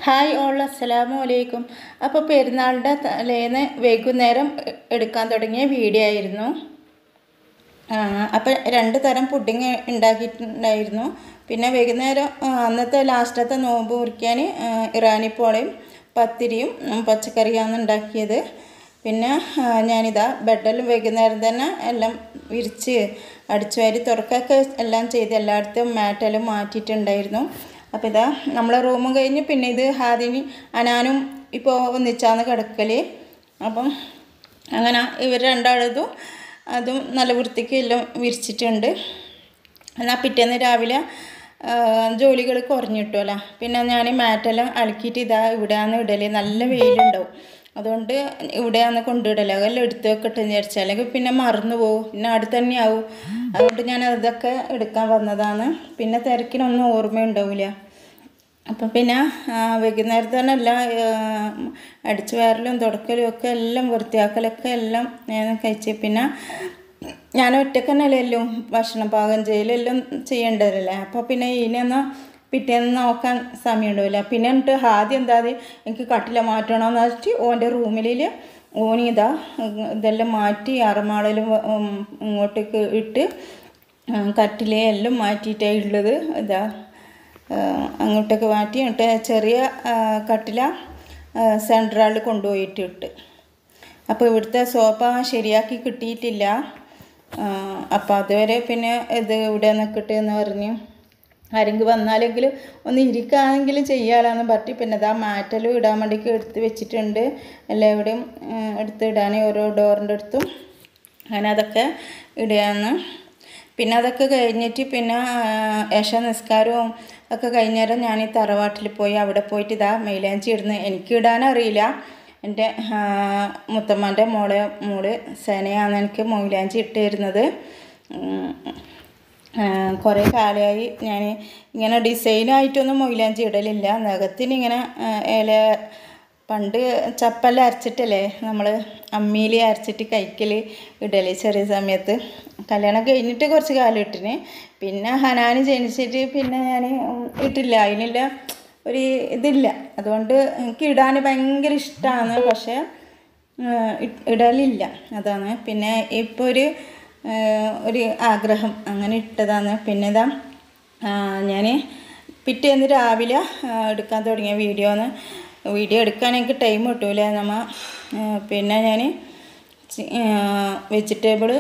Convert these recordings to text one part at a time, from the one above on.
Hi all അസ്സലാമു അലൈക്കും അപ്പോൾ പെരുന്നാളിൻ്റെ തലേന്ന് വൈകുന്നേരം എ- എടുക്കാൻ തുടങ്ങിയ വീഡിയോ ആയിരുന്നു അപ്പോൾ രണ്ട് തരം പുഡിങ് ഉണ്ടാക്കിയിട്ടുണ്ടായിരുന്നു പിന്നെ വൈകുന്നേരം ആ, അന്നത്തെ ലാസ്റ്റത്തെ നോമ്പ് മുറിക്കാൻ ഇറാനി പോളയും പത്തിരിയും ഉം, പച്ചക്കറിയാണ് ഉണ്ടാക്കിയത് പിന്നെ ആ, ഞാനിതാ ബെഡിൽ വൈകുന്നേരം തന്നെ എല്ലാം വിരിച്ച് അടിച്ചു വാരി തുറക്കൊക്കെ എല്ലാം ചെയ്ത് എല്ലായിടത്തും മാറ്റെല്ലാം മാറ്റിയിട്ടുണ്ടായിരുന്നു അപ്പോൾ ഇതാ നമ്മളെ റൂമും കഴിഞ്ഞ് പിന്നെ ഇത് ഹാദിനി അനാനും ഇപ്പോൾ ഒന്നിച്ചാന്ന് കിടക്കൽ അപ്പം അങ്ങനെ ഇവർ രണ്ടാളതും അതും നല്ല വൃത്തിക്ക് എല്ലാം വിരിച്ചിട്ടുണ്ട് എന്നാൽ പിറ്റേന്ന് രാവിലെ ജോലികൾ കുറഞ്ഞു കിട്ടുമല്ലോ പിന്നെ ഞാൻ മാറ്റെല്ലാം അലക്കിയിട്ട് ഇതാ ഇവിടെയാണ് ഇടൽ നല്ല വെയിലുണ്ടാവും അതുകൊണ്ട് ഇവിടെയാണ് കൊണ്ടിടല് അതെല്ലാം എടുത്ത് വെക്കട്ടെ എന്ന് വിചാരിച്ചാൽ അല്ലെങ്കിൽ പിന്നെ മറന്നു പോകും പിന്നെ അവിടെ തന്നെ ആവും അതുകൊണ്ട് ഞാൻ അതൊക്കെ എടുക്കാൻ വന്നതാണ് പിന്നെ തിരക്കിനൊന്നും ഓർമ്മയുണ്ടാവില്ല അപ്പം പിന്നെ ആ, വൈകുന്നേരത്ത് തന്നെ എല്ലാം അടിച്ചു വാരലും തുടക്കലും ഒക്കെ എല്ലാം വൃത്തിയാക്കലൊക്കെ എല്ലാം ഞാൻ കഴിച്ച് പിന്നെ ഞാൻ ഒറ്റക്ക് തന്നെയല്ലേ എല്ലാം ഭക്ഷണം പാകം ചെയ്യലെല്ലാം ചെയ്യേണ്ടതല്ലേ അപ്പോൾ പിന്നെ ഇതിനൊന്നും പിറ്റേന്ന് നോക്കാൻ സമയം ഉണ്ടാവില്ല പിന്നെ എന്നിട്ട് ആദ്യം എന്താ അത് എനിക്ക് കട്ടില മാറ്റണമെന്ന് വെച്ചിട്ട് ഓൻ്റെ റൂമിൽ ഓനിതാ ഇതെല്ലാം മാറ്റി അറമാളലും ഇങ്ങോട്ടേക്ക് ഇട്ട് കട്ടിലെ എല്ലാം മാറ്റിയിട്ടാണ് ഉള്ളത് ഇതാ ആ, അങ്ങോട്ടേക്ക് മാറ്റി എന്നിട്ട് ചെറിയ ആ, കട്ടില സെൻട്രലിൽ കൊണ്ടുപോയിട്ട് ഇട്ട് അപ്പോൾ ഇവിടുത്തെ സോഫ ശരിയാക്കി കിട്ടിയിട്ടില്ല അപ്പോൾ അതുവരെ പിന്നെ ഇത് ഇവിടെ നിൽക്കട്ടെ എന്ന് പറഞ്ഞു ആരെങ്കിലും വന്നാലെങ്കിലും ഒന്ന് ഇരിക്കുകയാണെങ്കിലും ചെയ്യാമെന്ന് പറ്റി പിന്നെ ഇതാ മാറ്റലും ഇടാൻ വേണ്ടിക്ക് എടുത്ത് വെച്ചിട്ടുണ്ട് എല്ലാവിടെയും എടുത്ത് ഇടാൻ ഓരോ ഡോറിൻ്റെ അടുത്തും അങ്ങനെ അതൊക്കെ ഇടുകയാണ് പിന്നെ അതൊക്കെ കഴിഞ്ഞിട്ട് പിന്നെ യശ നിസ്കാരവും ഒക്കെ കഴിഞ്ഞേരം ഞാൻ ഈ തറവാട്ടിൽ പോയി അവിടെ പോയിട്ട് ഇതാ മൈലാഞ്ചി ഇടുന്നു എനിക്ക് ഇടാനറിയില്ല എൻ്റെ മുത്തമ്മൻ്റെ മോളെ മോള് സേനയാണ് എനിക്ക് മൈലാഞ്ചി ഇട്ട് തരുന്നത് ഉം. കുറേ കാലമായി ഞാൻ ഇങ്ങനെ ഡിസൈനായിട്ടൊന്നും മൊയിലാഞ്ചി ഇടലില്ല നഖത്തിന് ഇങ്ങനെ ഇല പണ്ട് ചപ്പെല്ലാം അരച്ചിട്ടല്ലേ നമ്മൾ അമ്മിയിൽ അരച്ചിട്ട് കൈക്കൽ ഇടല് ചെറിയ സമയത്ത് കല്യാണം കഴിഞ്ഞിട്ട് കുറച്ച് കാലം ഇട്ടിന് പിന്നെ ഹനാന് ജനിച്ചിട്ട് പിന്നെ ഞാൻ ഇട്ടില്ല അതിനുള്ള ഒരു ഇതില്ല അതുകൊണ്ട് എനിക്ക് ഇടാൻ ഭയങ്കര ഇഷ്ടമാണ് പക്ഷേ ഏഹ് ഇ- ഇടലില്ല അതാണ് പിന്നെ ഇപ്പോൾ ഒരു ഏഹ് ഒരു ആഗ്രഹം അങ്ങനെ ഇട്ടതാണ് പിന്നെ ഇതാ ഞാൻ പിറ്റേന്ന് രാവിലെ ആ, എടുക്കാൻ തുടങ്ങിയ വീഡിയോന്ന് വീഡിയോ എടുക്കാൻ എനിക്ക് ടൈം കിട്ടൂല നമ്മ ഏഹ് പിന്നെ ഞാൻ വെജിറ്റബിൾ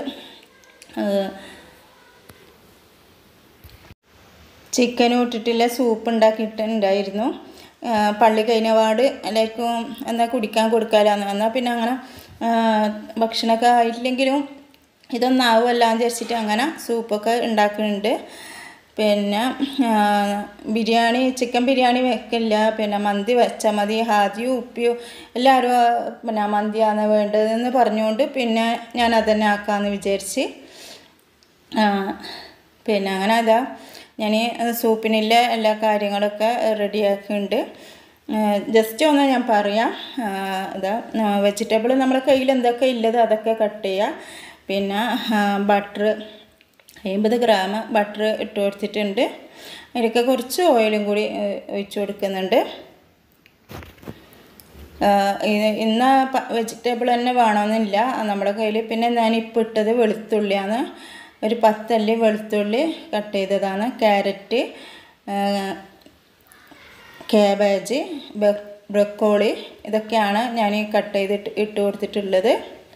ചിക്കനും ഇട്ടിട്ടുള്ള സൂപ്പ് ഉണ്ടാക്കിയിട്ടുണ്ടായിരുന്നു ആ, പള്ളി കഴിഞ്ഞ പാട് എല്ലാവർക്കും എന്നാൽ കുടിക്കാൻ കൊടുക്കാലാന്ന് എന്നാൽ പിന്നെ അങ്ങനെ ആ, ഭക്ഷണമൊക്കെ ആയിട്ടില്ലെങ്കിലും ഇതൊന്നും ആവുമല്ല എന്ന് വിചാരിച്ചിട്ട് അങ്ങനെ സൂപ്പൊക്കെ ഉണ്ടാക്കുന്നുണ്ട് പിന്നെ ആ, ബിരിയാണി ചിക്കൻ ബിരിയാണി വെക്കില്ല പിന്നെ മന്തി വെച്ചാൽ മതി ഹാദിയും ഉപ്പിയും എല്ലാവരും ആ, പിന്നെ മന്തിയാണ് വേണ്ടതെന്ന് പറഞ്ഞുകൊണ്ട് പിന്നെ ഞാൻ അതന്നെ ആക്കാമെന്ന് വിചാരിച്ച് ആ, പിന്നെ അങ്ങനെ അതാ ഞാൻ സൂപ്പിനുള്ള എല്ലാ കാര്യങ്ങളൊക്കെ റെഡിയാക്കിയിട്ടുണ്ട് ജസ്റ്റ് ഒന്ന് ഞാൻ പറയാം ആ, ഇതാ വെജിറ്റബിൾ നമ്മുടെ കയ്യിൽ എന്തൊക്കെ ഉള്ളത് അതൊക്കെ കട്ട് ചെയ്യുക പിന്നെ ബട്ടർ അമ്പത് ഗ്രാം ബട്ടർ ഇട്ട് കൊടുത്തിട്ടുണ്ട് അതിലൊക്കെ കുറച്ച് ഓയിലും കൂടി ഏ, ഒഴിച്ച് കൊടുക്കുന്നുണ്ട് ഇന്ന വെജിറ്റബിൾ തന്നെ വേണമെന്നില്ല നമ്മുടെ കയ്യിൽ പിന്നെ ഞാനിപ്പോൾ ഇട്ടത് വെളുത്തുള്ളിയാണ് ഒരു പത്തല്ലി വെളുത്തുള്ളി കട്ട് ചെയ്തതാണ് ക്യാരറ്റ് കാബേജ് ബ്രക്കോളി ഇതൊക്കെയാണ് ഞാൻ കട്ട് ചെയ്തിട്ട് ഇട്ട് കൊടുത്തിട്ടുള്ളത്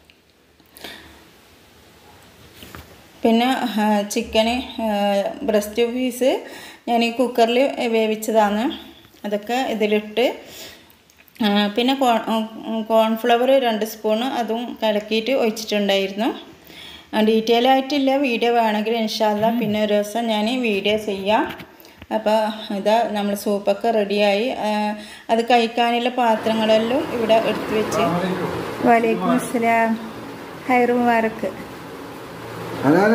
പിന്നെ ചിക്കന് ബ്രസ്റ്റ് പീസ് ഞാൻ ഈ കുക്കറിൽ വേവിച്ചതാണ് അതൊക്കെ ഇതിലിട്ട് ആ, പിന്നെ കോൺ കോൺഫ്ലവർ രണ്ട് സ്പൂണ് അതും കലക്കിയിട്ട് ഒഴിച്ചിട്ടുണ്ടായിരുന്നു ഡീറ്റെയിൽ ആയിട്ടില്ല വീഡിയോ വേണമെങ്കിൽ ഇൻഷാല്ല പിന്നെ ഒരു ദിവസം ഞാൻ വീഡിയോ ചെയ്യാം അപ്പോൾ ഇതാ നമ്മൾ സൂപ്പൊക്കെ റെഡിയായി ആ, അത് കഴിക്കാനുള്ള പാത്രങ്ങളെല്ലാം ഇവിടെ എടുത്തു വെച്ച് വലൈക്കും അസ്സലാം ഹൈറു മുബാറക്ക് അതാണ്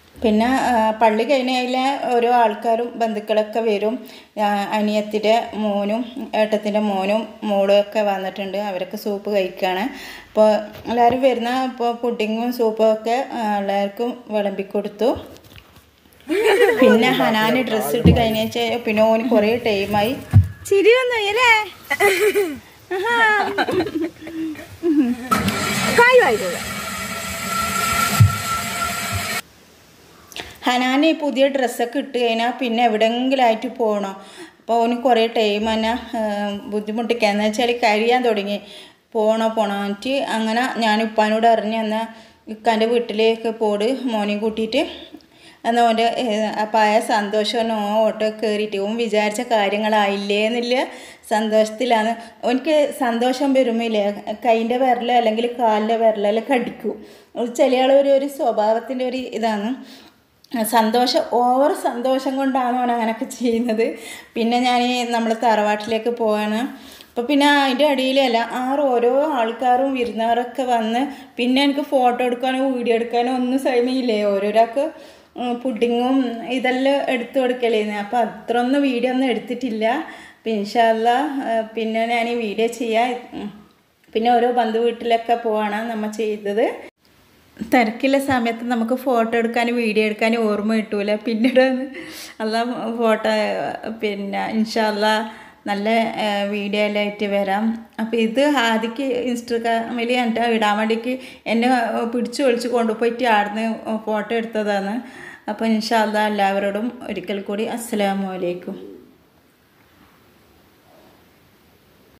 പിന്നെ ആ, പള്ളി കഴിഞ്ഞതിലെ ഓരോ ആൾക്കാരും ബന്ധുക്കളൊക്കെ വരും ആ, അനിയത്തിൻ്റെ മോനും ഏട്ടത്തിൻ്റെ മോനും മോളും ഒക്കെ വന്നിട്ടുണ്ട് അവരൊക്കെ സൂപ്പ് കഴിക്കുകയാണ് അപ്പോൾ എല്ലാവരും വരുന്ന ഇപ്പോൾ പുഡിങ്ങും സൂപ്പും ഒക്കെ ആ, എല്ലാവർക്കും വിളമ്പി കൊടുത്തു പിന്നെ ഹനാന് ഡ്രസ്സ് ഇട്ട് കഴിഞ്ഞ പിന്നെ ഓന് കുറേ ടൈമായി ചിരി വന്നു അല്ലേ കായുമായിക്കോളെ ഹനാന് ഈ പുതിയ ഡ്രസ്സൊക്കെ ഇട്ട് കഴിഞ്ഞാൽ പിന്നെ എവിടെയെങ്കിലും ആയിട്ട് പോകണം അപ്പോൾ അവന് കുറേ ടൈം തന്നെ ബുദ്ധിമുട്ടിക്കാന്ന് വെച്ചാൽ കഴിയാൻ തുടങ്ങി പോണോ പോണോ എന്നിട്ട് അങ്ങനെ ഞാൻ ഉപ്പാനോട് അറിഞ്ഞ് എന്നാൽ ഇക്കാൻ്റെ വീട്ടിലേക്ക് പോട് മോനെയും കൂട്ടിയിട്ട് എന്നാൽ ഓൻ്റെ അപ്പായ സന്തോഷം ഓ ഓട്ടോ കയറിയിട്ട് ഓൻ വിചാരിച്ച കാര്യങ്ങളായില്ലേ എന്നുള്ള സന്തോഷത്തിലാണ് ഓനിക്ക് സന്തോഷം വരുമ്പില്ലേ കൈൻ്റെ വിരലോ അല്ലെങ്കിൽ കാലിൻ്റെ വിരലോ കടിക്കും ചില ആൾ ഒരു ഒരു സ്വഭാവത്തിൻ്റെ ഒരു ഇതാണ് സന്തോഷം ഓവർ സന്തോഷം കൊണ്ടാണ് അവൻ അങ്ങനെയൊക്കെ ചെയ്യുന്നത് പിന്നെ ഞാൻ നമ്മൾ തറവാട്ടിലേക്ക് പോവാണ് അപ്പോൾ പിന്നെ അതിൻ്റെ അടിയിലല്ല ആറ് ഓരോ ആൾക്കാരും വിരുന്നവരൊക്കെ വന്ന് പിന്നെ എനിക്ക് ഫോട്ടോ എടുക്കാനോ വീഡിയോ എടുക്കാനോ ഒന്നും സമയമില്ലേ ഓരോരാൾക്ക് പുഡിങ്ങും ഇതെല്ലാം എടുത്തു കൊടുക്കലേന്ന് അപ്പോൾ അത്രയൊന്നും വീഡിയോ ഒന്നും എടുത്തിട്ടില്ല അപ്പം ഇൻഷാല്ല പിന്നെ ഞാൻ ഈ വീഡിയോ ചെയ്യാം ഉം. പിന്നെ ഓരോ ബന്ധു വീട്ടിലൊക്കെ പോവാണ് നമ്മൾ ചെയ്തത് തിരക്കുള്ള സമയത്ത് നമുക്ക് ഫോട്ടോ എടുക്കാനും വീഡിയോ എടുക്കാനും ഓർമ്മ കിട്ടൂല പിന്നീട് അല്ല ഫോട്ടോ പിന്നെ ഇൻഷാല്ല നല്ല വീഡിയോയിലായിട്ട് വരാം അപ്പോൾ ഇത് ആദ്യക്ക് ഇൻസ്റ്റഗ്രാമിൽ എൻ്റെ ഇടാൻ വേണ്ടിക്ക് എന്നെ പിടിച്ചു ഒളിച്ച് കൊണ്ടുപോയിട്ട് ആടുന്ന് ഫോട്ടോ എടുത്തതാണ് അപ്പോൾ ഇൻഷാല്ല എല്ലാവരോടും ഒരിക്കൽ കൂടി അസ്സലാമു അലൈക്കും